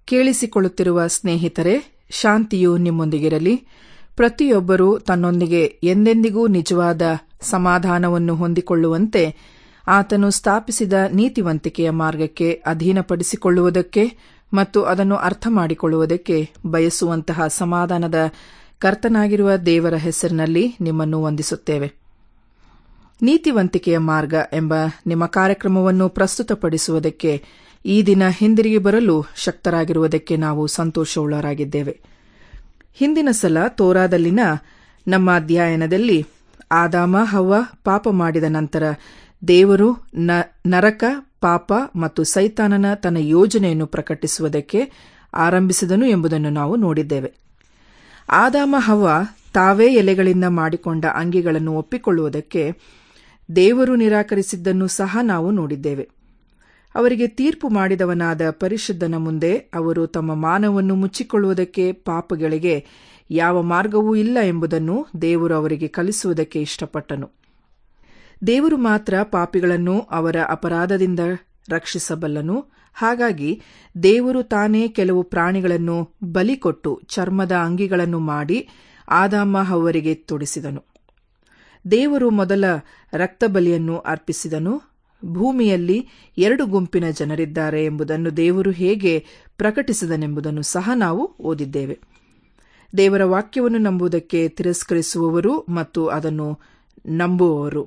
ಕೇಳಿಸಿಕೊಳ್ಳುತ್ತಿರುವ ಸ್ನೇಹಿತರೆ ಶಾಂತಿಯು ನಿಮ್ಮೊಂದಿಗಿರಲಿ ಪ್ರತಿಯೊಬ್ಬರೂ ತನ್ನೊಂದಿಗೆ ಎಂದೆಂದಿಗೂ ನಿಜವಾದ ಸಮಾಧಾನವನ್ನು ಹೊಂದಿಕೊಳ್ಳುವಂತೆ ಆತನು ಸ್ಥಾಪಿಸಿದ ನೀತಿವಂತಿಕೆಯ ಮಾರ್ಗಕ್ಕೆ ಅಧೀನಪಡಿಸಿಕೊಳ್ಳುವುದಕ್ಕೆ ಮತ್ತು ಅದನ್ನು ಅರ್ಥ ಮಾಡಿಕೊಳ್ಳುವುದಕ್ಕೆ ಬಯಸುವಂತಹ ಸಮಾಧಾನದ ಕರ್ತನಾಗಿರುವ ದೇವರ ಹೆಸರಿನಲ್ಲಿ ನಿಮ್ಮನ್ನು ವಂದಿಸುತ್ತೇವೆ ನೀತಿವಂತಿಕೆಯ ಮಾರ್ಗ ಎಂಬ ನಿಮ್ಮ ಕಾರ್ಯಕ್ರಮವನ್ನು ಪ್ರಸ್ತುತಪಡಿಸುವುದಕ್ಕೆ ಈ ದಿನ ಹಿಂದಿರುಗಿ ಬರಲು ಶಕ್ತರಾಗಿರುವುದಕ್ಕೆ ನಾವು ಸಂತೋಷವುಳ್ಳವರಾಗಿದ್ದೇವೆ ಹಿಂದಿನ ಸಲ ತೋರಾದಲ್ಲಿನ ನಮ್ಮ ಅಧ್ಯಯನದಲ್ಲಿ ಆದಾಮ ಹವ್ವ ಪಾಪ ಮಾಡಿದ ನಂತರ ದೇವರು ನರಕ ಪಾಪ ಮತ್ತು ಸೈತಾನನ ತನ್ನ ಯೋಜನೆಯನ್ನು ಪ್ರಕಟಿಸುವುದಕ್ಕೆ ಆರಂಭಿಸಿದನು ಎಂಬುದನ್ನು ನಾವು ನೋಡಿದ್ದೇವೆ ಆದಾಮ ಹವ್ವ ತಾವೇ ಎಲೆಗಳಿಂದ ಮಾಡಿಕೊಂಡ ಅಂಗಿಗಳನ್ನು ಒಪ್ಪಿಕೊಳ್ಳುವುದಕ್ಕೆ ದೇವರು ನಿರಾಕರಿಸಿದ್ದನ್ನು ಸಹ ನಾವು ನೋಡಿದ್ದೇವೆ ಅವರಿಗೆ ತೀರ್ಪು ಮಾಡಿದವನಾದ ಪರಿಶುದ್ಧನ ಮುಂದೆ ಅವರು ತಮ್ಮ ಮಾನವನ್ನು ಮುಚ್ಚಿಕೊಳ್ಳುವುದಕ್ಕೆ ಪಾಪಗಳಿಗೆ ಯಾವ ಮಾರ್ಗವೂ ಇಲ್ಲ ಎಂಬುದನ್ನು ದೇವರು ಅವರಿಗೆ ಕಲಿಸುವುದಕ್ಕೆ ಇಷ್ಟಪಟ್ಟನು ದೇವರು ಮಾತ್ರ ಪಾಪಿಗಳನ್ನು ಅವರ ಅಪರಾಧದಿಂದ ರಕ್ಷಿಸಬಲ್ಲನು ಹಾಗಾಗಿ ದೇವರು ತಾನೇ ಕೆಲವು ಪ್ರಾಣಿಗಳನ್ನು ಬಲಿ ಕೊಟ್ಟು ಚರ್ಮದ ಅಂಗಿಗಳನ್ನು ಮಾಡಿ ಆದಾಮ ಹವ್ವರಿಗೆ ತೊಡಿಸಿದನು ದೇವರು ಮೊದಲ ರಕ್ತಬಲಿಯನ್ನು ಅರ್ಪಿಸಿದನು ಭೂಮಿಯಲ್ಲಿ ಎರಡು ಗುಂಪಿನ ಜನರಿದ್ದಾರೆ ಎಂಬುದನ್ನು ದೇವರು ಹೇಗೆ ಪ್ರಕಟಿಸಿದನೆಂಬುದನ್ನು ಸಹ ನಾವು ಓದಿದ್ದೇವೆ ದೇವರ ವಾಕ್ಯವನ್ನು ನಂಬುವುದಕ್ಕೆ ತಿರಸ್ಕರಿಸುವವರು ಮತ್ತು ಅದನ್ನು ನಂಬುವವರು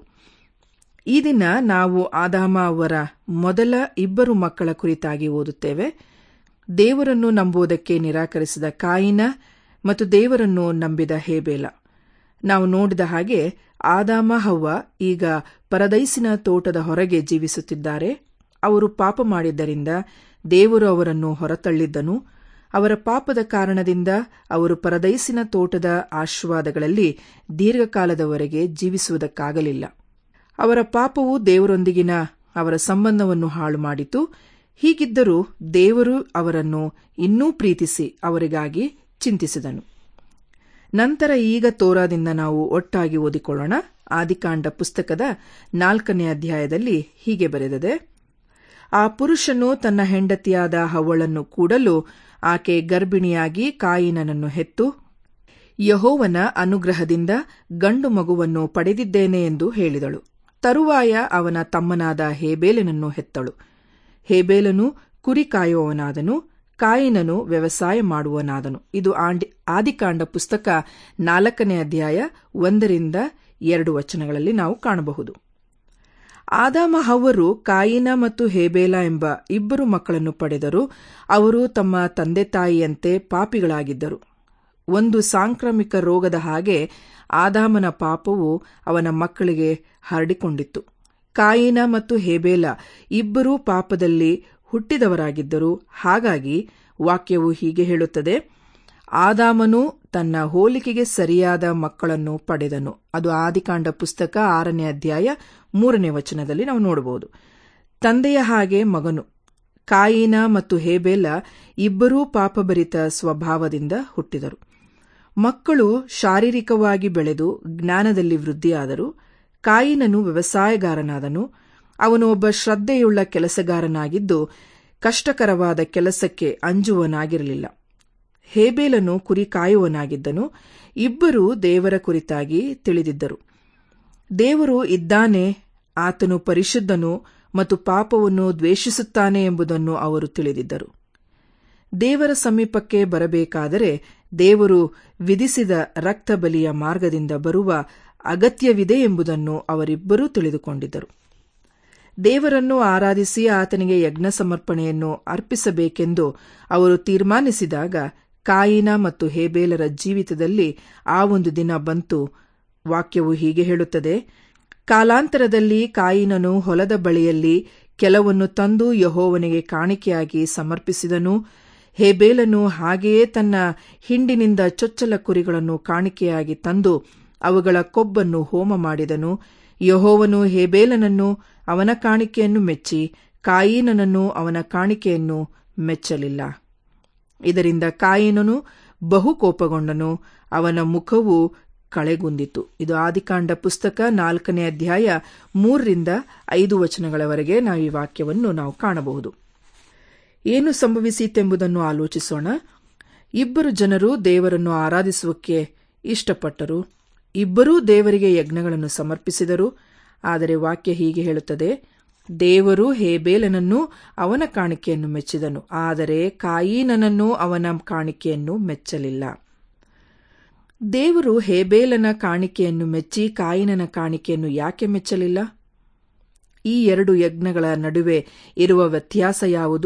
ಈ ದಿನ ನಾವು ಆದಾಮ ಅವರ ಮೊದಲ ಇಬ್ಬರು ಮಕ್ಕಳ ಕುರಿತಾಗಿ ಓದುತ್ತೇವೆ ದೇವರನ್ನು ನಂಬುವುದಕ್ಕೆ ನಿರಾಕರಿಸಿದ ಕಾಯಿನ ಮತ್ತು ದೇವರನ್ನು ನಂಬಿದ ಹೇಬೇಲ ನಾವು ನೋಡಿದ ಹಾಗೆ ಆದಾಮ ಹವ್ವ ಈಗ ಪರದೈಸಿನ ತೋಟದ ಹೊರಗೆ ಜೀವಿಸುತ್ತಿದ್ದಾರೆ ಅವರು ಪಾಪ ಮಾಡಿದ್ದರಿಂದ ದೇವರು ಅವರನ್ನು ಹೊರತಳ್ಳಿದ್ದನು ಅವರ ಪಾಪದ ಕಾರಣದಿಂದ ಅವರು ಪರದೈಸಿನ ತೋಟದ ಆಶೀರ್ವಾದಗಳಲ್ಲಿ ದೀರ್ಘಕಾಲದವರೆಗೆ ಜೀವಿಸುವುದಕ್ಕಾಗಲಿಲ್ಲ ಅವರ ಪಾಪವು ದೇವರೊಂದಿಗಿನ ಅವರ ಸಂಬಂಧವನ್ನು ಹಾಳು ಮಾಡಿತು ಹೀಗಿದ್ದರೂ ದೇವರು ಅವರನ್ನು ಇನ್ನೂ ಪ್ರೀತಿಸಿ ಅವರಿಗಾಗಿ ಚಿಂತಿಸಿದನು ನಂತರ ಈಗ ತೋರಾದಿಂದ ನಾವು ಒಟ್ಟಾಗಿ ಓದಿಕೊಳ್ಳೋಣ ಆದಿಕಾಂಡ ಪುಸ್ತಕದ ನಾಲ್ಕನೇ ಅಧ್ಯಾಯದಲ್ಲಿ ಹೀಗೆ ಬರೆದಿದೆ ಆ ಪುರುಷನು ತನ್ನ ಹೆಂಡತಿಯಾದ ಹವಳನ್ನು ಕೂಡಲು ಆಕೆ ಗರ್ಭಿಣಿಯಾಗಿ ಕಾಯಿನನನ್ನು ಹೆತ್ತು ಯಹೋವನ ಅನುಗ್ರಹದಿಂದ ಗಂಡು ಮಗುವನ್ನು ಪಡೆದಿದ್ದೇನೆ ಎಂದು ಹೇಳಿದಳು ತರುವಾಯ ಅವನ ತಮ್ಮನಾದ ಹೇಬೇಲನನ್ನು ಹೆತ್ತಳು ಹೇಬೇಲನು ಕುರಿ ಕಾಯುವವನಾದನು ಕಾಯಿನನು ವ್ಯವಸಾಯ ಮಾಡುವನಾದನು ಇದು ಆದಿಕಾಂಡ ಪುಸ್ತಕ ನಾಲ್ಕನೇ ಅಧ್ಯಾಯ ಒಂದರಿಂದ ಎರಡು ವಚನಗಳಲ್ಲಿ ನಾವು ಕಾಣಬಹುದು ಆದಾಮ ಹವ್ವರು ಕಾಯಿನ ಮತ್ತು ಹೇಬೇಲ ಎಂಬ ಇಬ್ಬರು ಮಕ್ಕಳನ್ನು ಪಡೆದರು ಅವರು ತಮ್ಮ ತಂದೆ ತಾಯಿಯಂತೆ ಪಾಪಿಗಳಾಗಿದ್ದರು ಒಂದು ಸಾಂಕ್ರಾಮಿಕ ರೋಗದ ಹಾಗೆ ಆದಾಮನ ಪಾಪವು ಅವನ ಮಕ್ಕಳಿಗೆ ಹರಡಿಕೊಂಡಿತ್ತು ಕಾಯಿನ ಮತ್ತು ಹೇಬೇಲ ಇಬ್ಬರೂ ಪಾಪದಲ್ಲಿ ಹುಟ್ಟಿದವರಾಗಿದ್ದರು ಹಾಗಾಗಿ ವಾಕ್ಯವು ಹೀಗೆ ಹೇಳುತ್ತದೆ ಆದಾಮನು ತನ್ನ ಹೋಲಿಕೆಗೆ ಸರಿಯಾದ ಮಕ್ಕಳನ್ನು ಪಡೆದನು ಅದು ಆದಿಕಾಂಡ ಪುಸ್ತಕ ಆರನೇ ಅಧ್ಯಾಯ ಮೂರನೇ ವಚನದಲ್ಲಿ ನಾವು ನೋಡಬಹುದು ತಂದೆಯ ಹಾಗೆ ಮಗನು ಕಾಯಿನ ಮತ್ತು ಹೇಬೇಲ ಇಬ್ಬರೂ ಪಾಪಭರಿತ ಸ್ವಭಾವದಿಂದ ಹುಟ್ಟಿದರು ಮಕ್ಕಳು ಶಾರೀರಿಕವಾಗಿ ಬೆಳೆದು ಜ್ಞಾನದಲ್ಲಿ ವೃದ್ಧಿಯಾದರು ಕಾಯಿನನು ವ್ಯವಸಾಯಗಾರನಾದನು ಅವನು ಒಬ್ಬ ಶ್ರದ್ಧೆಯುಳ್ಳ ಕೆಲಸಗಾರನಾಗಿದ್ದು ಕಷ್ಟಕರವಾದ ಕೆಲಸಕ್ಕೆ ಅಂಜುವನಾಗಿರಲಿಲ್ಲ ಹೇಬೇಲನು ಕುರಿ ಕಾಯುವನಾಗಿದ್ದನು ಇಬ್ಬರೂ ದೇವರ ಕುರಿತಾಗಿ ತಿಳಿದಿದ್ದರು ದೇವರು ಇದ್ದಾನೆ ಆತನು ಪರಿಶುದ್ಧನು ಮತ್ತು ಪಾಪವನ್ನು ದ್ವೇಷಿಸುತ್ತಾನೆ ಎಂಬುದನ್ನು ಅವರು ತಿಳಿದಿದ್ದರು ದೇವರ ಸಮೀಪಕ್ಕೆ ಬರಬೇಕಾದರೆ ದೇವರು ವಿಧಿಸಿದ ರಕ್ತಬಲಿಯ ಮಾರ್ಗದಿಂದ ಬರುವ ಅಗತ್ಯವಿದೆ ಎಂಬುದನ್ನು ಅವರಿಬ್ಬರೂ ತಿಳಿದುಕೊಂಡಿದ್ದರು ದೇವರನ್ನು ಆರಾಧಿಸಿ ಆತನಿಗೆ ಯಜ್ಞ ಸಮರ್ಪಣೆಯನ್ನು ಅರ್ಪಿಸಬೇಕೆಂದು ಅವರು ತೀರ್ಮಾನಿಸಿದಾಗ ಕಾಯಿನ ಮತ್ತು ಹೇಬೇಲರ ಜೀವಿತದಲ್ಲಿ ಆ ಒಂದು ದಿನ ಬಂತು ವಾಕ್ಯವು ಹೀಗೆ ಹೇಳುತ್ತದೆ ಕಾಲಾಂತರದಲ್ಲಿ ಕಾಯಿನನು ಹೊಲದ ಬಳಿಯಲ್ಲಿ ಕೆಲವನ್ನು ತಂದು ಯಹೋವನಿಗೆ ಕಾಣಿಕೆಯಾಗಿ ಸಮರ್ಪಿಸಿದನು ಹೇಬೇಲನು ಹಾಗೆಯೇ ತನ್ನ ಹಿಂಡಿನಿಂದ ಚೊಚ್ಚಲ ಕುರಿಗಳನ್ನು ಕಾಣಿಕೆಯಾಗಿ ತಂದು ಅವುಗಳ ಕೊಬ್ಬನ್ನು ಹೋಮ ಮಾಡಿದನು ಯಹೋವನು ಹೇಬೇಲನನ್ನು ಅವನ ಕಾಣಿಕೆಯನ್ನು ಮೆಚ್ಚಿ ಕಾಯಿನನನ್ನು ಅವನ ಕಾಣಿಕೆಯನ್ನು ಮೆಚ್ಚಲಿಲ್ಲ ಇದರಿಂದ ಕಾಯಿನನು ಬಹು ಕೋಪಗೊಂಡನು ಅವನ ಮುಖವು ಕಳೆಗುಂದಿತು ಇದು ಆದಿಕಾಂಡ ಪುಸ್ತಕ ನಾಲ್ಕನೇ ಅಧ್ಯಾಯ ಮೂರರಿಂದ ಐದು ವಚನಗಳವರೆಗೆ ನಾವು ಈ ವಾಕ್ಯವನ್ನು ನಾವು ಕಾಣಬಹುದು ಏನು ಸಂಭವಿಸಿತೆಂಬುದನ್ನು ಆಲೋಚಿಸೋಣ ಇಬ್ಬರು ಜನರು ದೇವರನ್ನು ಆರಾಧಿಸುವಕ್ಕೆ ಇಷ್ಟಪಟ್ಟರು ಇಬ್ಬರೂ ದೇವರಿಗೆ ಯಜ್ಞಗಳನ್ನು ಸಮರ್ಪಿಸಿದರು ಆದರೆ ವಾಕ್ಯ ಹೀಗೆ ಹೇಳುತ್ತದೆ ದೇವರು ಹೇಬೇಲನನ್ನು ಅವನ ಕಾಣಿಕೆಯನ್ನು ಮೆಚ್ಚಿದನು ಆದರೆ ಕಾಯೀನನನ್ನು ಅವನ ಕಾಣಿಕೆಯನ್ನು ಮೆಚ್ಚಲಿಲ್ಲ ದೇವರು ಹೇಬೇಲನ ಕಾಣಿಕೆಯನ್ನು ಮೆಚ್ಚಿ ಕಾಯಿನನ ಕಾಣಿಕೆಯನ್ನು ಯಾಕೆ ಮೆಚ್ಚಲಿಲ್ಲ ಈ ಎರಡು ಯಜ್ಞಗಳ ನಡುವೆ ಇರುವ ವ್ಯತ್ಯಾಸ ಯಾವುದು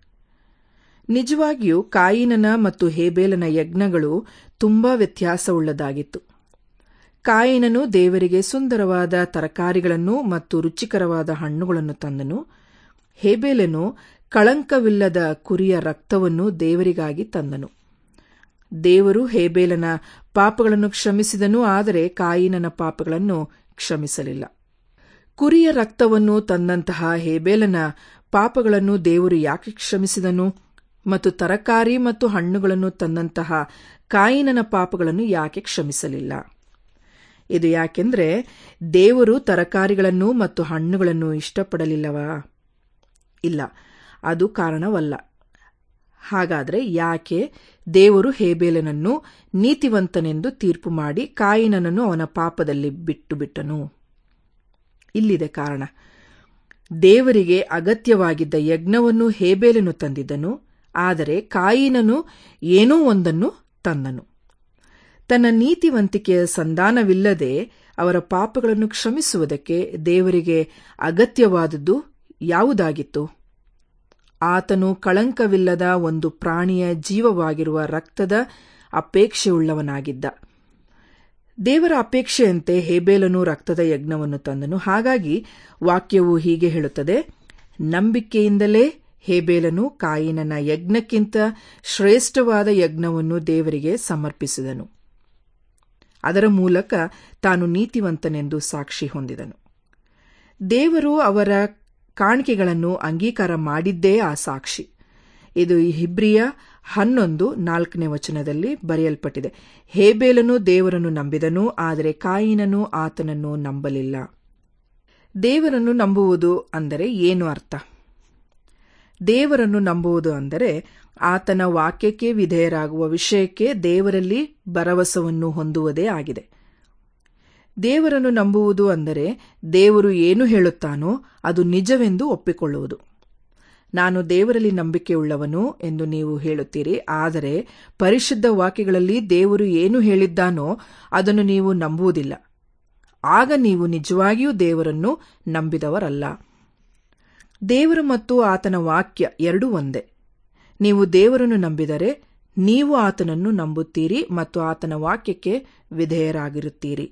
ನಿಜವಾಗಿಯೂ ಕಾಯಿನನ ಮತ್ತು ಹೇಬೇಲನ ಯಜ್ಞಗಳು ತುಂಬಾ ವ್ಯತ್ಯಾಸವುಳ್ಳದಾಗಿತ್ತು ಕಾಯಿನನು ದೇವರಿಗೆ ಸುಂದರವಾದ ತರಕಾರಿಗಳನ್ನು ಮತ್ತು ರುಚಿಕರವಾದ ಹಣ್ಣುಗಳನ್ನು ತಂದನು ಹೇಬೇಲನು ಕಳಂಕವಿಲ್ಲದ ಕುರಿಯ ರಕ್ತವನ್ನು ದೇವರಿಗಾಗಿ ತಂದನು ದೇವರು ಹೇಬೇಲನ ಪಾಪಗಳನ್ನು ಕ್ಷಮಿಸಿದನು ಆದರೆ ಕಾಯಿನನ ಪಾಪಗಳನ್ನು ಕ್ಷಮಿಸಲಿಲ್ಲ ಕುರಿಯ ರಕ್ತವನ್ನು ತಂದಂತಹ ಹೇಬೇಲನ ಪಾಪಗಳನ್ನು ದೇವರು ಯಾಕೆ ಕ್ಷಮಿಸಿದನು ಮತ್ತು ತರಕಾರಿ ಮತ್ತು ಹಣ್ಣುಗಳನ್ನು ತಂದಂತಹ ಕಾಯಿನನ ಪಾಪಗಳನ್ನು ಯಾಕೆ ಕ್ಷಮಿಸಲಿಲ್ಲ ಇದು ಯಾಕೆಂದ್ರೆ ದೇವರು ತರಕಾರಿಗಳನ್ನು ಮತ್ತು ಹಣ್ಣುಗಳನ್ನು ಇಷ್ಟಪಡಲಿಲ್ಲವಾ ಇಲ್ಲ ಅದು ಕಾರಣವಲ್ಲ ಹಾಗಾದರೆ ಯಾಕೆ ದೇವರು ಹೇಬೇಲನನ್ನು ನೀತಿವಂತನೆಂದು ತೀರ್ಪು ಮಾಡಿ ಕಾಯಿನನನ್ನು ಅವನ ಪಾಪದಲ್ಲಿ ಬಿಟ್ಟು ಬಿಟ್ಟನು ಇಲ್ಲಿದೆ ಕಾರಣ ದೇವರಿಗೆ ಅಗತ್ಯವಾಗಿದ್ದ ಯಜ್ಞವನ್ನು ಹೇಬೇಲನು ತಂದಿದ್ದನು ಆದರೆ ಕಾಯಿನನು ಏನೋ ಒಂದನ್ನು ತಂದನು ತನ್ನ ನೀತಿವಂತಿಕೆಯ ಸಂಧಾನವಿಲ್ಲದೆ ಅವರ ಪಾಪಗಳನ್ನು ಕ್ಷಮಿಸುವುದಕ್ಕೆ ದೇವರಿಗೆ ಅಗತ್ಯವಾದದ್ದು ಯಾವುದಾಗಿತ್ತು ಆತನು ಕಳಂಕವಿಲ್ಲದ ಒಂದು ಪ್ರಾಣಿಯ ಜೀವವಾಗಿರುವ ರಕ್ತದ ಅಪೇಕ್ಷೆಯುಳ್ಳವನಾಗಿದ್ದ ದೇವರ ಅಪೇಕ್ಷೆಯಂತೆ ಹೇಬೇಲನು ರಕ್ತದ ಯಜ್ಞವನ್ನು ತಂದನು ಹಾಗಾಗಿ ವಾಕ್ಯವು ಹೀಗೆ ಹೇಳುತ್ತದೆ ನಂಬಿಕೆಯಿಂದಲೇ ಹೇಬೇಲನು ಕಾಯಿನನ ಯಜ್ಞಕ್ಕಿಂತ ಶ್ರೇಷ್ಠವಾದ ಯಜ್ಞವನ್ನು ದೇವರಿಗೆ ಸಮರ್ಪಿಸಿದನು ಅದರ ಮೂಲಕ ತಾನು ನೀತಿವಂತನೆಂದು ಸಾಕ್ಷಿ ಹೊಂದಿದನು ದೇವರು ಅವರ ಕಾಣಿಕೆಗಳನ್ನು ಅಂಗೀಕಾರ ಮಾಡಿದ್ದೇ ಆ ಸಾಕ್ಷಿ ಇದು ಹಿಬ್ರಿಯ ಹನ್ನೊಂದು ನಾಲ್ಕನೇ ವಚನದಲ್ಲಿ ಬರೆಯಲ್ಪಟ್ಟಿದೆ ಹೇಬೇಲನು ದೇವರನ್ನು ನಂಬಿದನು ಆದರೆ ಕಾಯಿನನು ಆತನನ್ನು ನಂಬಲಿಲ್ಲ ದೇವರನ್ನು ನಂಬುವುದು ಅಂದರೆ ಏನು ಅರ್ಥ ದೇವರನ್ನು ನಂಬುವುದು ಅಂದರೆ ಆತನ ವಾಕ್ಯಕ್ಕೆ ವಿಧೇಯರಾಗುವ ವಿಷಯಕ್ಕೆ ದೇವರಲ್ಲಿ ಭರವಸವನ್ನು ಹೊಂದುವುದೇ ಆಗಿದೆ ದೇವರನ್ನು ನಂಬುವುದು ಅಂದರೆ ದೇವರು ಏನು ಹೇಳುತ್ತಾನೋ ಅದು ನಿಜವೆಂದು ಒಪ್ಪಿಕೊಳ್ಳುವುದು ನಾನು ದೇವರಲ್ಲಿ ನಂಬಿಕೆಯುಳ್ಳವನು ಎಂದು ನೀವು ಹೇಳುತ್ತೀರಿ ಆದರೆ ಪರಿಶುದ್ಧ ವಾಕ್ಯಗಳಲ್ಲಿ ದೇವರು ಏನು ಹೇಳಿದ್ದಾನೋ ಅದನ್ನು ನೀವು ನಂಬುವುದಿಲ್ಲ ಆಗ ನೀವು ನಿಜವಾಗಿಯೂ ದೇವರನ್ನು ನಂಬಿದವರಲ್ಲ ದೇವರು ಮತ್ತು ಆತನ ವಾಕ್ಯ ಎರಡೂ ಒಂದೇ ನೀವು ದೇವರನ್ನು ನಂಬಿದರೆ ನೀವು ಆತನನ್ನು ನಂಬುತ್ತೀರಿ ಮತ್ತು ಆತನ ವಾಕ್ಯಕ್ಕೆ ವಿಧೇಯರಾಗಿರುತ್ತೀರಿ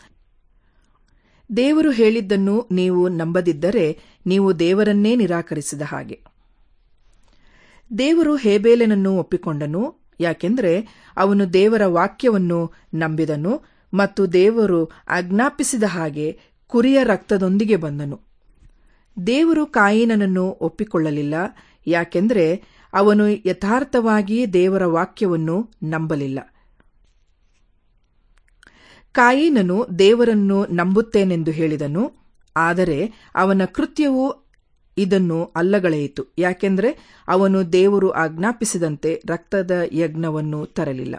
ದೇವರು ಹೇಳಿದ್ದನ್ನು ನೀವು ನಂಬದಿದ್ದರೆ ನೀವು ದೇವರನ್ನೇ ನಿರಾಕರಿಸಿದ ಹಾಗೆ ದೇವರು ಹೇಬೇಲನನ್ನು ಒಪ್ಪಿಕೊಂಡನು ಯಾಕೆಂದರೆ ಅವನು ದೇವರ ವಾಕ್ಯವನ್ನು ನಂಬಿದನು ಮತ್ತು ದೇವರು ಆಜ್ಞಾಪಿಸಿದ ಹಾಗೆ ಕುರಿಯ ರಕ್ತದೊಂದಿಗೆ ಬಂದನು ದೇವರು ಕಾಯಿನನನ್ನು ಒಪ್ಪಿಕೊಳ್ಳಲಿಲ್ಲ ಯಾಕೆಂದರೆ ಅವನು ಯಥಾರ್ಥವಾಗಿ ದೇವರ ವಾಕ್ಯವನ್ನು ನಂಬಲಿಲ್ಲ ಕಾಯಿನನು ದೇವರನ್ನು ನಂಬುತ್ತೇನೆಂದು ಹೇಳಿದನು ಆದರೆ ಅವನ ಕೃತ್ಯವು ಇದನ್ನು ಅಲ್ಲಗಳೆಯಿತು ಯಾಕೆಂದರೆ ಅವನು ದೇವರು ಆಜ್ಞಾಪಿಸಿದಂತೆ ರಕ್ತದ ಯಜ್ಞವನ್ನು ತರಲಿಲ್ಲ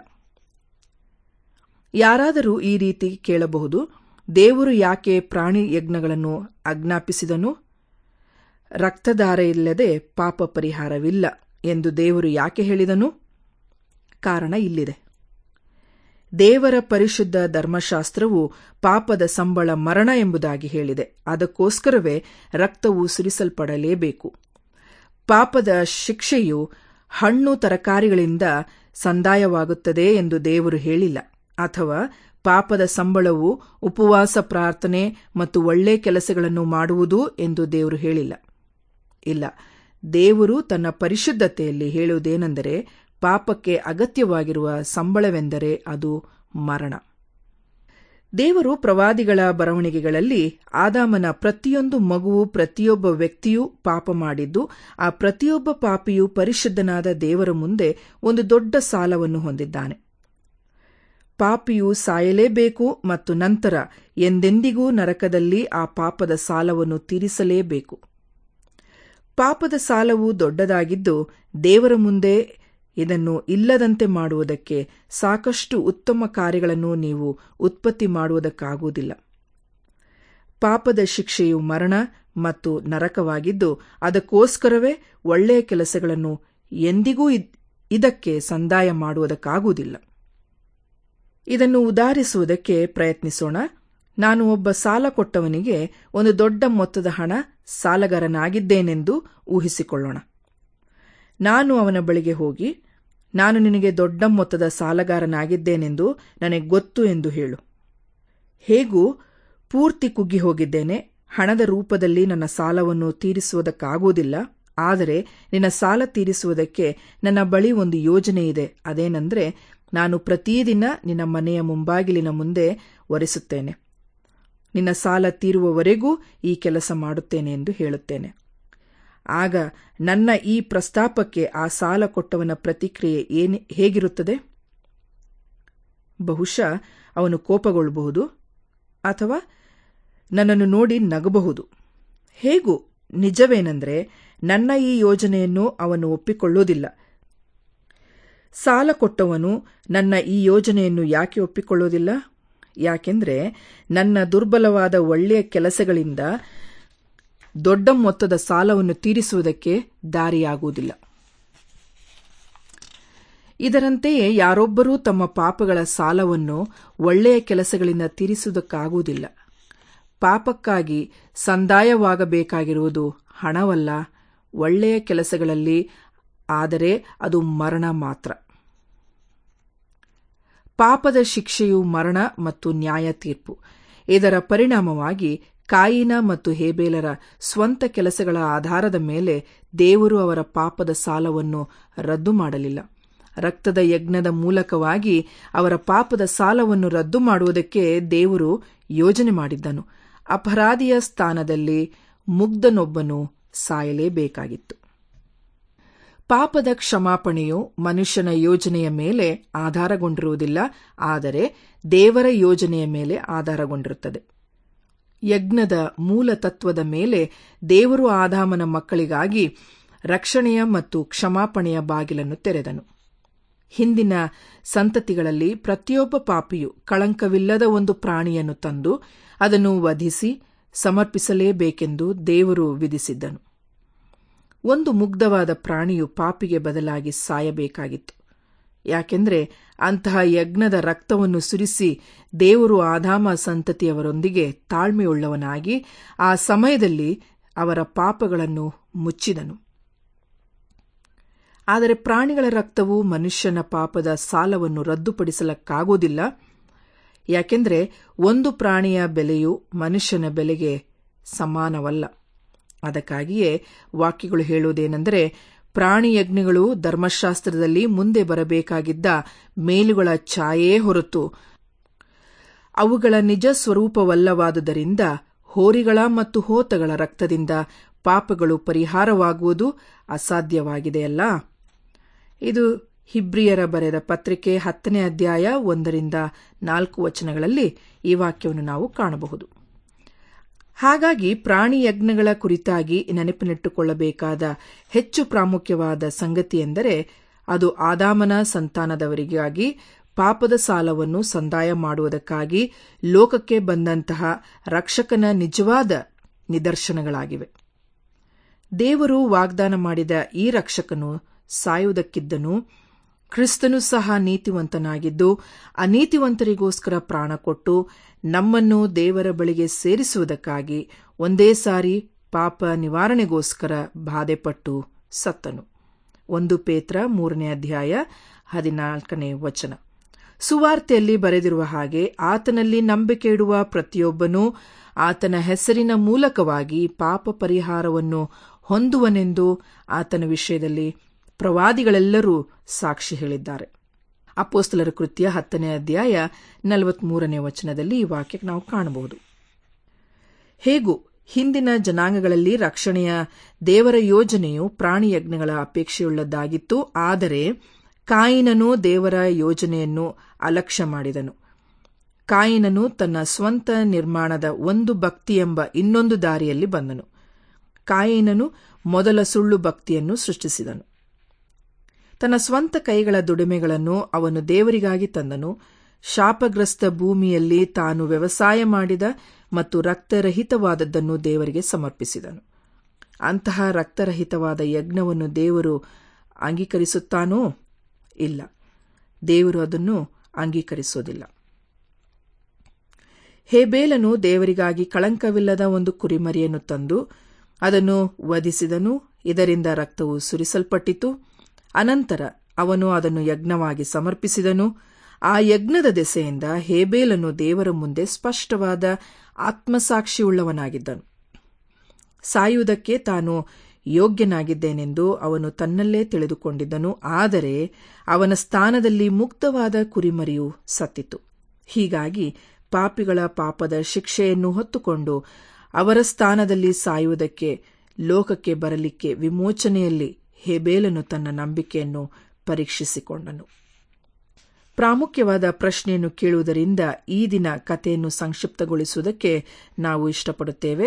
ಯಾರಾದರೂ ಈ ರೀತಿ ಕೇಳಬಹುದು ದೇವರು ಯಾಕೆ ಪ್ರಾಣಿ ಯಜ್ಞಗಳನ್ನು ಆಜ್ಞಾಪಿಸಿದನು ರಕ್ತಧಾರ ಇಲ್ಲದೆ ಪಾಪ ಪರಿಹಾರವಿಲ್ಲ ಎಂದು ದೇವರು ಯಾಕೆ ಹೇಳಿದನು ಕಾರಣ ಇಲ್ಲಿದೆ ದೇವರ ಪರಿಶುದ್ಧ ಧರ್ಮಶಾಸ್ತ್ರವು ಪಾಪದ ಸಂಬಳ ಮರಣ ಎಂಬುದಾಗಿ ಹೇಳಿದೆ ಅದಕ್ಕೋಸ್ಕರವೇ ರಕ್ತವು ಸುರಿಸಲ್ಪಡಲೇಬೇಕು ಪಾಪದ ಶಿಕ್ಷೆಯು ಹಣ್ಣು ತರಕಾರಿಗಳಿಂದ ಸಂದಾಯವಾಗುತ್ತದೆ ಎಂದು ದೇವರು ಹೇಳಿಲ್ಲ ಅಥವಾ ಪಾಪದ ಸಂಬಳವು ಉಪವಾಸ ಪ್ರಾರ್ಥನೆ ಮತ್ತು ಒಳ್ಳೆ ಕೆಲಸಗಳನ್ನು ಮಾಡುವುದು ಎಂದು ದೇವರು ಹೇಳಿಲ್ಲ ಇಲ್ಲ ದೇವರು ತನ್ನ ಪರಿಶುದ್ಧತೆಯಲ್ಲಿ ಹೇಳುವುದೇನೆಂದರೆ ಪಾಪಕ್ಕೆ ಅಗತ್ಯವಾಗಿರುವ ಸಂಬಳವೆಂದರೆ ಅದು ಮರಣ ದೇವರು ಪ್ರವಾದಿಗಳ ಬರವಣಿಗೆಗಳಲ್ಲಿ ಆದಾಮನ ಪ್ರತಿಯೊಂದು ಮಗುವು ಪ್ರತಿಯೊಬ್ಬ ವ್ಯಕ್ತಿಯೂ ಪಾಪ ಮಾಡಿದ್ದು ಆ ಪ್ರತಿಯೊಬ್ಬ ಪಾಪಿಯೂ ಪರಿಶುದ್ಧನಾದ ದೇವರ ಮುಂದೆ ಒಂದು ದೊಡ್ಡ ಸಾಲವನ್ನು ಹೊಂದಿದ್ದಾನೆ ಪಾಪಿಯು ಸಾಯಲೇಬೇಕು ಮತ್ತು ನಂತರ ಎಂದೆಂದಿಗೂ ನರಕದಲ್ಲಿ ಆ ಪಾಪದ ಸಾಲವನ್ನು ತೀರಿಸಲೇಬೇಕು ಪಾಪದ ಸಾಲವು ದೊಡ್ಡದಾಗಿದ್ದು ದೇವರ ಮುಂದೆ ಇದನ್ನು ಇಲ್ಲದಂತೆ ಮಾಡುವುದಕ್ಕೆ ಸಾಕಷ್ಟು ಉತ್ತಮ ಕಾರ್ಯಗಳನ್ನು ನೀವು ಉತ್ಪತ್ತಿ ಮಾಡುವುದಕ್ಕಾಗುವುದಿಲ್ಲ ಪಾಪದ ಶಿಕ್ಷೆಯು ಮರಣ ಮತ್ತು ನರಕವಾಗಿದ್ದು ಅದಕ್ಕೋಸ್ಕರವೇ ಒಳ್ಳೆಯ ಕೆಲಸಗಳನ್ನು ಎಂದಿಗೂ ಇದಕ್ಕೆ ಸಂದಾಯ ಮಾಡುವುದಕ್ಕಾಗುವುದಿಲ್ಲ ಇದನ್ನು ಉದಾಹರಿಸುವುದಕ್ಕೆ ಪ್ರಯತ್ನಿಸೋಣ ನಾನು ಒಬ್ಬ ಸಾಲ ಕೊಟ್ಟವನಿಗೆ ಒಂದು ದೊಡ್ಡ ಮೊತ್ತದ ಹಣ ಸಾಲಗಾರನಾಗಿದ್ದೇನೆಂದು ಊಹಿಸಿಕೊಳ್ಳೋಣ ನಾನು ಅವನ ಬಳಿಗೆ ಹೋಗಿ ನಾನು ನಿನಗೆ ದೊಡ್ಡ ಮೊತ್ತದ ಸಾಲಗಾರನಾಗಿದ್ದೇನೆಂದು ನನಗೆ ಗೊತ್ತು ಎಂದು ಹೇಳು ಹೇಗೂ ಪೂರ್ತಿ ಕುಗ್ಗಿ ಹೋಗಿದ್ದೇನೆ ಹಣದ ರೂಪದಲ್ಲಿ ನನ್ನ ಸಾಲವನ್ನು ತೀರಿಸುವುದಕ್ಕಾಗುವುದಿಲ್ಲ ಆದರೆ ನಿನ್ನ ಸಾಲ ತೀರಿಸುವುದಕ್ಕೆ ನನ್ನ ಬಳಿ ಒಂದು ಯೋಜನೆ ಇದೆ ಅದೇನೆಂದರೆ ನಾನು ಪ್ರತಿದಿನ ನಿನ್ನ ಮನೆಯ ಮುಂಬಾಗಿಲಿನ ಮುಂದೆ ಒರೆಸುತ್ತೇನೆ ನಿನ್ನ ಸಾಲ ತೀರುವವರೆಗೂ ಈ ಕೆಲಸ ಮಾಡುತ್ತೇನೆ ಎಂದು ಹೇಳುತ್ತೇನೆ ಆಗ ನನ್ನ ಈ ಪ್ರಸ್ತಾಪಕ್ಕೆ ಆ ಸಾಲ ಕೊಟ್ಟವನ ಪ್ರತಿಕ್ರಿಯೆ ಏನ್ ಹೇಗಿರುತ್ತದೆ ಬಹುಶಃ ಅವನು ಕೋಪಗೊಳ್ಳಬಹುದು ಅಥವಾ ನನ್ನನ್ನು ನೋಡಿ ನಗಬಹುದು ಹೇಗೂ ನಿಜವೇನೆಂದರೆ ನನ್ನ ಈ ಯೋಜನೆಯನ್ನು ಅವನು ಒಪ್ಪಿಕೊಳ್ಳುವುದಿಲ್ಲ ಸಾಲ ಕೊಟ್ಟವನು ನನ್ನ ಈ ಯೋಜನೆಯನ್ನು ಯಾಕೆ ಒಪ್ಪಿಕೊಳ್ಳುವುದಿಲ್ಲ ಯಾಕೆಂದರೆ ನನ್ನ ದುರ್ಬಲವಾದ ಒಳ್ಳೆಯ ಕೆಲಸಗಳಿಂದ ದೊಡ್ಡ ಮೊತ್ತದ ಸಾಲವನ್ನು ತೀರಿಸುವುದಕ್ಕೆ ದಾರಿಯಾಗುವುದಿಲ್ಲ ಇದರಂತೆಯೇ ಯಾರೊಬ್ಬರೂ ತಮ್ಮ ಪಾಪಗಳ ಸಾಲವನ್ನು ಒಳ್ಳೆಯ ಕೆಲಸಗಳಿಂದ ತೀರಿಸುವುದಕ್ಕಾಗುವುದಿಲ್ಲ ಪಾಪಕ್ಕಾಗಿ ಸಂದಾಯವಾಗಬೇಕಾಗಿರುವುದು ಹಣವಲ್ಲ ಒಳ್ಳೆಯ ಕೆಲಸಗಳಲ್ಲಿ ಆದರೆ ಅದು ಮರಣ ಮಾತ್ರ ಪಾಪದ ಶಿಕ್ಷೆಯು ಮರಣ ಮತ್ತು ನ್ಯಾಯ ತೀರ್ಪು ಇದರ ಪರಿಣಾಮವಾಗಿ ಕಾಯಿನ ಮತ್ತು ಹೇಬೇಲರ ಸ್ವಂತ ಕೆಲಸಗಳ ಆಧಾರದ ಮೇಲೆ ದೇವರು ಅವರ ಪಾಪದ ಸಾಲವನ್ನು ರದ್ದು ಮಾಡಲಿಲ್ಲ ರಕ್ತದ ಯಜ್ಞದ ಮೂಲಕವಾಗಿ ಅವರ ಪಾಪದ ಸಾಲವನ್ನು ರದ್ದು ಮಾಡುವುದಕ್ಕೆ ದೇವರು ಯೋಜನೆ ಮಾಡಿದ್ದನು ಅಪರಾಧಿಯ ಸ್ಥಾನದಲ್ಲಿ ಮುಗ್ಧನೊಬ್ಬನು ಸಾಯಲೇಬೇಕಾಗಿತ್ತು ಪಾಪದ ಕ್ಷಮಾಪಣೆಯು ಮನುಷ್ಯನ ಯೋಜನೆಯ ಮೇಲೆ ಆಧಾರಗೊಂಡಿರುವುದಿಲ್ಲ ಆದರೆ ದೇವರ ಯೋಜನೆಯ ಮೇಲೆ ಆಧಾರಗೊಂಡಿರುತ್ತದೆ ಯಜ್ಞದ ಮೂಲ ತತ್ವದ ಮೇಲೆ ದೇವರು ಆದಾಮನ ಮಕ್ಕಳಿಗಾಗಿ ರಕ್ಷಣೆಯ ಮತ್ತು ಕ್ಷಮಾಪಣೆಯ ಬಾಗಿಲನ್ನು ತೆರೆದನು ಹಿಂದಿನ ಸಂತತಿಗಳಲ್ಲಿ ಪ್ರತಿಯೊಬ್ಬ ಪಾಪಿಯು ಕಳಂಕವಿಲ್ಲದ ಒಂದು ಪ್ರಾಣಿಯನ್ನು ತಂದು ಅದನ್ನು ವಧಿಸಿ ಸಮರ್ಪಿಸಲೇಬೇಕೆಂದು ದೇವರು ವಿಧಿಸಿದ್ದನು ಒಂದು ಮುಗ್ಧವಾದ ಪ್ರಾಣಿಯು ಪಾಪಿಗೆ ಬದಲಾಗಿ ಸಾಯಬೇಕಾಗಿತ್ತು ಯಾಕೆಂದರೆ ಅಂತಹ ಯಜ್ಞದ ರಕ್ತವನ್ನು ಸುರಿಸಿ ದೇವರು ಆದಾಮ ಸಂತತಿಯವರೊಂದಿಗೆ ತಾಳ್ಮೆಯುಳ್ಳವನಾಗಿ ಆ ಸಮಯದಲ್ಲಿ ಅವರ ಪಾಪಗಳನ್ನು ಮುಚ್ಚಿದನು ಆದರೆ ಪ್ರಾಣಿಗಳ ರಕ್ತವು ಮನುಷ್ಯನ ಪಾಪದ ಸಾಲವನ್ನು ರದ್ದುಪಡಿಸಲಕ್ಕಾಗುವುದಿಲ್ಲ ಯಾಕೆಂದರೆ ಒಂದು ಪ್ರಾಣಿಯ ಬೆಲೆಯು ಮನುಷ್ಯನ ಬೆಲೆಗೆ ಸಮಾನವಲ್ಲ ಅದಕ್ಕಾಗಿಯೇ ವಾಕ್ಯಗಳು ಹೇಳುವುದೇನೆಂದರೆ ಪ್ರಾಣಿ ಯಜ್ಞಗಳು ಧರ್ಮಶಾಸ್ತ್ರದಲ್ಲಿ ಮುಂದೆ ಬರಬೇಕಾಗಿದ್ದ ಮೇಲುಗಳ ಛಾಯೇ ಹೊರತು ಅವುಗಳ ನಿಜ ಸ್ವರೂಪವಲ್ಲವಾದುದರಿಂದ ಹೋರಿಗಳ ಮತ್ತು ಹೋತಗಳ ರಕ್ತದಿಂದ ಪಾಪಗಳು ಪರಿಹಾರವಾಗುವುದು ಅಸಾಧ್ಯವಾಗಿದೆಯಲ್ಲ ಇದು ಹಿಬ್ರಿಯರ ಬರೆದ ಪತ್ರಿಕೆ ಹತ್ತನೇ ಅಧ್ಯಾಯ ಒಂದರಿಂದ ನಾಲ್ಕು ವಚನಗಳಲ್ಲಿ ಈ ವಾಕ್ಯವನ್ನು ನಾವು ಕಾಣಬಹುದು ಹಾಗಾಗಿ ಪ್ರಾಣಿ ಯಜ್ಞಗಳ ಕುರಿತಾಗಿ ನೆನಪಿನಿಟ್ಟುಕೊಳ್ಳಬೇಕಾದ ಹೆಚ್ಚು ಪ್ರಾಮುಖ್ಯವಾದ ಸಂಗತಿಯೆಂದರೆ ಅದು ಆದಾಮನ ಸಂತಾನದವರಿಗಾಗಿ ಪಾಪದ ಸಾಲವನ್ನು ಸಂದಾಯ ಮಾಡುವುದಕ್ಕಾಗಿ ಲೋಕಕ್ಕೆ ಬಂದಂತಹ ರಕ್ಷಕನ ನಿಜವಾದ ನಿದರ್ಶನಗಳಾಗಿವೆ ದೇವರು ವಾಗ್ದಾನ ಮಾಡಿದ ಈ ರಕ್ಷಕನು ಸಾಯುವುದಕ್ಕಿದ್ದನು ಕ್ರಿಸ್ತನು ಸಹ ನೀತಿವಂತನಾಗಿದ್ದು ಅನೀತಿವಂತರಿಗೋಸ್ಕರ ಪ್ರಾಣ ಕೊಟ್ಟು ನಮ್ಮನ್ನು ದೇವರ ಬಳಿಗೆ ಸೇರಿಸುವುದಕ್ಕಾಗಿ ಒಂದೇ ಸಾರಿ ಪಾಪ ನಿವಾರಣೆಗೋಸ್ಕರ ಬಾಧೆಪಟ್ಟು ಸತ್ತನು ಒಂದು ಪೇತ್ರ ಮೂರನೇ ಅಧ್ಯಾಯ ಹದಿನಾಲ್ಕನೇ ವಚನ ಸುವಾರ್ತೆಯಲ್ಲಿ ಬರೆದಿರುವ ಹಾಗೆ ಆತನಲ್ಲಿ ನಂಬಿಕೆ ಇಡುವ ಪ್ರತಿಯೊಬ್ಬನೂ ಆತನ ಹೆಸರಿನ ಮೂಲಕವಾಗಿ ಪಾಪ ಪರಿಹಾರವನ್ನು ಹೊಂದುವನೆಂದು ಆತನ ವಿಷಯದಲ್ಲಿ ಪ್ರವಾದಿಗಳೆಲ್ಲರೂ ಸಾಕ್ಷಿ ಹೇಳಿದ್ದಾರೆ ಅಪೋಸ್ತಲರ ಕೃತ್ಯ ಹತ್ತನೇ ಅಧ್ಯಾಯ ನಲವತ್ಮೂರನೇ ವಚನದಲ್ಲಿ ಈ ವಾಕ್ಯಕ್ಕೆ ನಾವು ಕಾಣಬಹುದು ಹೇಗೂ ಹಿಂದಿನ ಜನಾಂಗಗಳಲ್ಲಿ ರಕ್ಷಣೆಯ ದೇವರ ಯೋಜನೆಯು ಪ್ರಾಣಿ ಯಜ್ಞಗಳ ಅಪೇಕ್ಷೆಯುಳ್ಳದ್ದಾಗಿತ್ತು ಆದರೆ ಕಾಯಿನನು ದೇವರ ಯೋಜನೆಯನ್ನು ಅಲಕ್ಷ್ಯ ಮಾಡಿದನು ಕಾಯಿನನು ತನ್ನ ಸ್ವಂತ ನಿರ್ಮಾಣದ ಒಂದು ಭಕ್ತಿ ಎಂಬ ಇನ್ನೊಂದು ದಾರಿಯಲ್ಲಿ ಬಂದನು ಕಾಯಿನನು ಮೊದಲ ಸುಳ್ಳು ಭಕ್ತಿಯನ್ನು ಸೃಷ್ಟಿಸಿದನು ತನ್ನ ಸ್ವಂತ ಕೈಗಳ ದುಡಿಮೆಗಳನ್ನು ಅವನು ದೇವರಿಗಾಗಿ ತಂದನು ಶಾಪಗ್ರಸ್ತ ಭೂಮಿಯಲ್ಲಿ ತಾನು ವ್ಯವಸಾಯ ಮಾಡಿದ ಮತ್ತು ರಕ್ತರಹಿತವಾದದ್ದನ್ನು ದೇವರಿಗೆ ಸಮರ್ಪಿಸಿದನು ಅಂತಹ ರಕ್ತರಹಿತವಾದ ಯಜ್ಞವನ್ನು ದೇವರು ಅಂಗೀಕರಿಸುತ್ತಾನೋ ಇಲ್ಲ ದೇವರು ಅದನ್ನು ಅಂಗೀಕರಿಸೋದಿಲ್ಲ ಹೇಬೇಲನು ದೇವರಿಗಾಗಿ ಕಳಂಕವಿಲ್ಲದ ಒಂದು ಕುರಿಮರಿಯನ್ನು ತಂದು ಅದನ್ನು ವಧಿಸಿದನು ಇದರಿಂದ ರಕ್ತವು ಸುರಿಸಲ್ಪಟ್ಟಿತು ಅನಂತರ ಅವನು ಅದನ್ನು ಯಜ್ಞವಾಗಿ ಸಮರ್ಪಿಸಿದನು ಆ ಯಜ್ಞದ ದೆಸೆಯಿಂದ ಹೇಬೇಲನು ದೇವರ ಮುಂದೆ ಸ್ಪಷ್ಟವಾದ ಆತ್ಮಸಾಕ್ಷಿಯುಳ್ಳವನಾಗಿದ್ದನು ಸಾಯುವುದಕ್ಕೆ ತಾನು ಯೋಗ್ಯನಾಗಿದ್ದೇನೆಂದು ಅವನು ತನ್ನಲ್ಲೇ ತಿಳಿದುಕೊಂಡಿದ್ದನು ಆದರೆ ಅವನ ಸ್ಥಾನದಲ್ಲಿ ಮುಕ್ತವಾದ ಕುರಿಮರಿಯು ಸತ್ತಿತು ಹೀಗಾಗಿ ಪಾಪಿಗಳ ಪಾಪದ ಶಿಕ್ಷೆಯನ್ನು ಹೊತ್ತುಕೊಂಡು ಅವರ ಸ್ಥಾನದಲ್ಲಿ ಸಾಯುವುದಕ್ಕೆ ಲೋಕಕ್ಕೆ ಬರಲಿಕ್ಕೆ ವಿಮೋಚನೆಯಲ್ಲಿ ಹೇಬೇಲನು ತನ್ನ ನಂಬಿಕೆಯನ್ನು ಪರೀಕ್ಷಿಸಿಕೊಂಡನು ಪ್ರಾಮುಖ್ಯವಾದ ಪ್ರಶ್ನೆಯನ್ನು ಕೇಳುವುದರಿಂದ ಈ ದಿನ ಕಥೆಯನ್ನು ಸಂಕ್ಷಿಪ್ತಗೊಳಿಸುವುದಕ್ಕೆ ನಾವು ಇಷ್ಟಪಡುತ್ತೇವೆ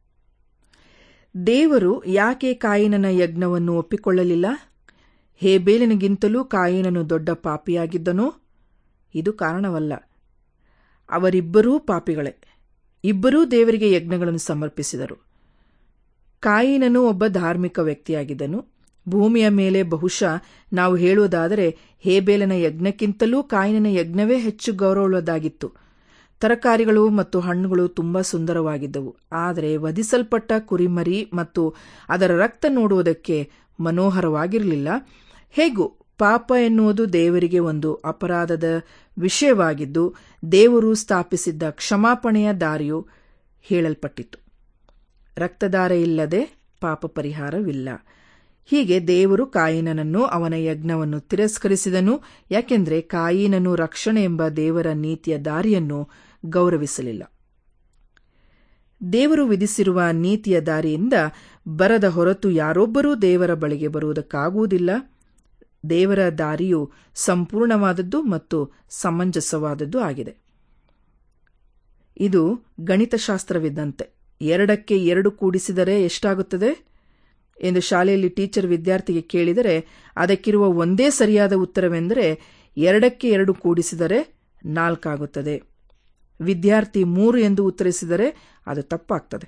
ದೇವರು ಯಾಕೆ ಕಾಯಿನನ ಯಜ್ಞವನ್ನು ಒಪ್ಪಿಕೊಳ್ಳಲಿಲ್ಲ ಹೇಬೇಲಿನಿಗಿಂತಲೂ ಕಾಯಿನನು ದೊಡ್ಡ ಪಾಪಿಯಾಗಿದ್ದನೋ ಇದು ಕಾರಣವಲ್ಲ ಅವರಿಬ್ಬರೂ ಪಾಪಿಗಳೇ ಇಬ್ಬರೂ ದೇವರಿಗೆ ಯಜ್ಞಗಳನ್ನು ಸಮರ್ಪಿಸಿದರು ಕಾಯಿನನು ಒಬ್ಬ ಧಾರ್ಮಿಕ ವ್ಯಕ್ತಿಯಾಗಿದ್ದನು ಭೂಮಿಯ ಮೇಲೆ ಬಹುಶಃ ನಾವು ಹೇಳುವುದಾದರೆ ಹೇಬೇಲನ ಯಜ್ಞಕ್ಕಿಂತಲೂ ಕಾಯಿನನ ಯಜ್ಞವೇ ಹೆಚ್ಚು ಗೌರವವುಳ್ಳದಾಗಿತ್ತು ತರಕಾರಿಗಳು ಮತ್ತು ಹಣ್ಣುಗಳು ತುಂಬಾ ಸುಂದರವಾಗಿದ್ದವು ಆದರೆ ವಧಿಸಲ್ಪಟ್ಟ ಕುರಿಮರಿ ಮತ್ತು ಅದರ ರಕ್ತ ನೋಡುವುದಕ್ಕೆ ಮನೋಹರವಾಗಿರಲಿಲ್ಲ ಹೇಗೂ ಪಾಪ ಎನ್ನುವುದು ದೇವರಿಗೆ ಒಂದು ಅಪರಾಧದ ವಿಷಯವಾಗಿದ್ದು ದೇವರು ಸ್ಥಾಪಿಸಿದ್ದ ಕ್ಷಮಾಪಣೆಯ ದಾರಿಯು ಹೇಳಲ್ಪಟ್ಟಿತು ರಕ್ತದಾರ ಇಲ್ಲದೆ ಪಾಪ ಪರಿಹಾರವಿಲ್ಲ ಹೀಗೆ ದೇವರು ಕಾಯಿನನನ್ನು ಅವನ ಯಜ್ಞವನ್ನು ತಿರಸ್ಕರಿಸಿದನು ಯಾಕೆಂದರೆ ಕಾಯಿನನು ರಕ್ಷಣೆ ಎಂಬ ದೇವರ ನೀತಿಯ ದಾರಿಯನ್ನು ಗೌರವಿಸಲಿಲ್ಲ ದೇವರು ವಿಧಿಸಿರುವ ನೀತಿಯ ದಾರಿಯಿಂದ ಬರದ ಹೊರತು ಯಾರೊಬ್ಬರೂ ದೇವರ ಬಳಿಗೆ ಬರುವುದಕ್ಕಾಗುವುದಿಲ್ಲ ದೇವರ ದಾರಿಯು ಸಂಪೂರ್ಣವಾದದ್ದು ಮತ್ತು ಸಮಂಜಸವಾದದ್ದು ಆಗಿದೆ ಇದು ಗಣಿತಶಾಸ್ತ್ರವಿದ್ದಂತೆ ಎರಡಕ್ಕೆ ಎರಡು ಕೂಡಿಸಿದರೆ ಎಷ್ಟಾಗುತ್ತದೆ ಎಂದು ಶಾಲೆಯಲ್ಲಿ ಟೀಚರ್ ವಿದ್ಯಾರ್ಥಿಗೆ ಕೇಳಿದರೆ ಅದಕ್ಕಿರುವ ಒಂದೇ ಸರಿಯಾದ ಉತ್ತರವೆಂದರೆ ಎರಡಕ್ಕೆ ಎರಡು ಕೂಡಿಸಿದರೆ ನಾಲ್ಕಾಗುತ್ತದೆ ವಿದ್ಯಾರ್ಥಿ ಮೂರು ಎಂದು ಉತ್ತರಿಸಿದರೆ ಅದು ತಪ್ಪಾಗ್ತದೆ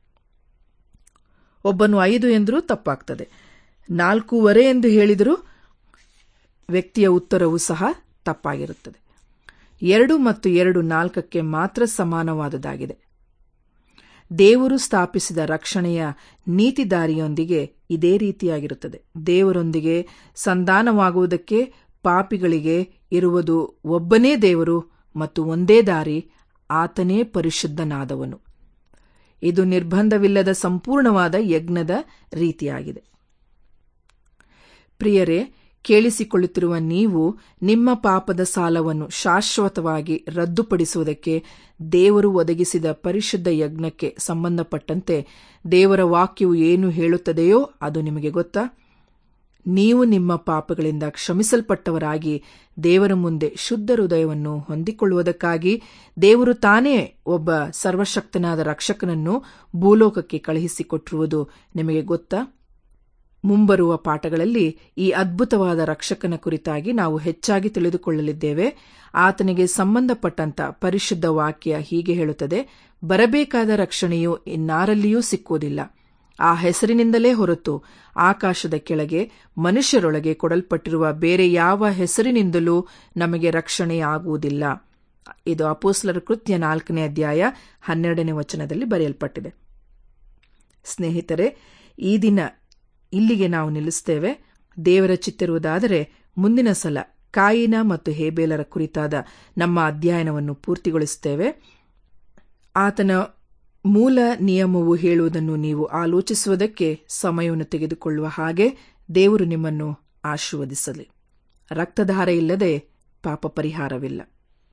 ಒಬ್ಬನು ಐದು ಎಂದರೂ ತಪ್ಪಾಗ್ತದೆ ನಾಲ್ಕೂವರೆ ಎಂದು ಹೇಳಿದರೂ ವ್ಯಕ್ತಿಯ ಉತ್ತರವು ಸಹ ತಪ್ಪಾಗಿರುತ್ತದೆ ಎರಡು ಮತ್ತು ಎರಡು ನಾಲ್ಕಕ್ಕೆ ಮಾತ್ರ ಸಮಾನವಾದುದಾಗಿದೆ ದೇವರು ಸ್ಥಾಪಿಸಿದ ರಕ್ಷಣೆಯ ನೀತಿದಾರಿಯೊಂದಿಗೆ ಇದೇ ರೀತಿಯಾಗಿರುತ್ತದೆ ದೇವರೊಂದಿಗೆ ಸಂಧಾನವಾಗುವುದಕ್ಕೆ ಪಾಪಿಗಳಿಗೆ ಇರುವುದು ಒಬ್ಬನೇ ದೇವರು ಮತ್ತು ಒಂದೇ ದಾರಿ ಆತನೇ ಪರಿಶುದ್ಧನಾದವನು ಇದು ನಿರ್ಬಂಧವಿಲ್ಲದ ಸಂಪೂರ್ಣವಾದ ಯಜ್ಞದ ರೀತಿಯಾಗಿದೆ ಪ್ರಿಯರೇ ಕೇಳಿಸಿಕೊಳ್ಳುತ್ತಿರುವ ನೀವು ನಿಮ್ಮ ಪಾಪದ ಸಾಲವನ್ನು ಶಾಶ್ವತವಾಗಿ ರದ್ದುಪಡಿಸುವುದಕ್ಕೆ ದೇವರು ಒದಗಿಸಿದ ಪರಿಶುದ್ಧ ಯಜ್ಞಕ್ಕೆ ಸಂಬಂಧಪಟ್ಟಂತೆ ದೇವರ ವಾಕ್ಯವು ಏನು ಹೇಳುತ್ತದೆಯೋ ಅದು ನಿಮಗೆ ಗೊತ್ತಾ ನೀವು ನಿಮ್ಮ ಪಾಪಗಳಿಂದ ಕ್ಷಮಿಸಲ್ಪಟ್ಟವರಾಗಿ ದೇವರ ಮುಂದೆ ಶುದ್ಧ ಹೃದಯವನ್ನು ಹೊಂದಿಕೊಳ್ಳುವುದಕ್ಕಾಗಿ ದೇವರು ತಾನೇ ಒಬ್ಬ ಸರ್ವಶಕ್ತನಾದ ರಕ್ಷಕನನ್ನು ಭೂಲೋಕಕ್ಕೆ ಕಳುಹಿಸಿಕೊಟ್ಟಿರುವುದು ನಿಮಗೆ ಗೊತ್ತಾ ಮುಂಬರುವ ಪಾಠಗಳಲ್ಲಿ ಈ ಅದ್ಭುತವಾದ ರಕ್ಷಕನ ಕುರಿತಾಗಿ ನಾವು ಹೆಚ್ಚಾಗಿ ತಿಳಿದುಕೊಳ್ಳಲಿದ್ದೇವೆ ಆತನಿಗೆ ಸಂಬಂಧಪಟ್ಟಂತ ಪರಿಶುದ್ಧ ವಾಕ್ಯ ಹೀಗೆ ಹೇಳುತ್ತದೆ ಬರಬೇಕಾದ ರಕ್ಷಣೆಯು ಇನ್ನಾರಲ್ಲಿಯೂ ಸಿಕ್ಕುವುದಿಲ್ಲ ಆ ಹೆಸರಿನಿಂದಲೇ ಹೊರತು ಆಕಾಶದ ಕೆಳಗೆ ಮನುಷ್ಯರೊಳಗೆ ಕೊಡಲ್ಪಟ್ಟಿರುವ ಬೇರೆ ಯಾವ ಹೆಸರಿನಿಂದಲೂ ನಮಗೆ ರಕ್ಷಣೆಯಾಗುವುದಿಲ್ಲ ಇದು ಅಪೋಸ್ಲರ ಕೃತ್ಯ ನಾಲ್ಕನೇ ಅಧ್ಯಾಯ ಹನ್ನೆರಡನೇ ವಚನದಲ್ಲಿ ಬರೆಯಲ್ಪಟ್ಟಿದೆ ಸ್ನೇಹಿತರೆ ಈ ದಿನ ಇಲ್ಲಿಗೆ ನಾವು ನಿಲ್ಲಿಸ್ತೇವೆ ದೇವರ ಚಿತ್ತಿರುವುದಾದರೆ ಮುಂದಿನ ಸಲ ಕಾಯಿನ ಮತ್ತು ಹೇಬೇಲರ ಕುರಿತಾದ ನಮ್ಮ ಅಧ್ಯಯನವನ್ನು ಪೂರ್ತಿಗೊಳಿಸುತ್ತೇವೆ ಆತನ ಮೂಲ ನಿಯಮವು ಹೇಳುವುದನ್ನು ನೀವು ಆಲೋಚಿಸುವುದಕ್ಕೆ ಸಮಯವನ್ನು ತೆಗೆದುಕೊಳ್ಳುವ ಹಾಗೆ ದೇವರು ನಿಮ್ಮನ್ನು ಆಶೀರ್ವದಿಸಲಿ ರಕ್ತಧಾರೆ ಇಲ್ಲದೆ ಪಾಪ ಪರಿಹಾರವಿಲ್ಲ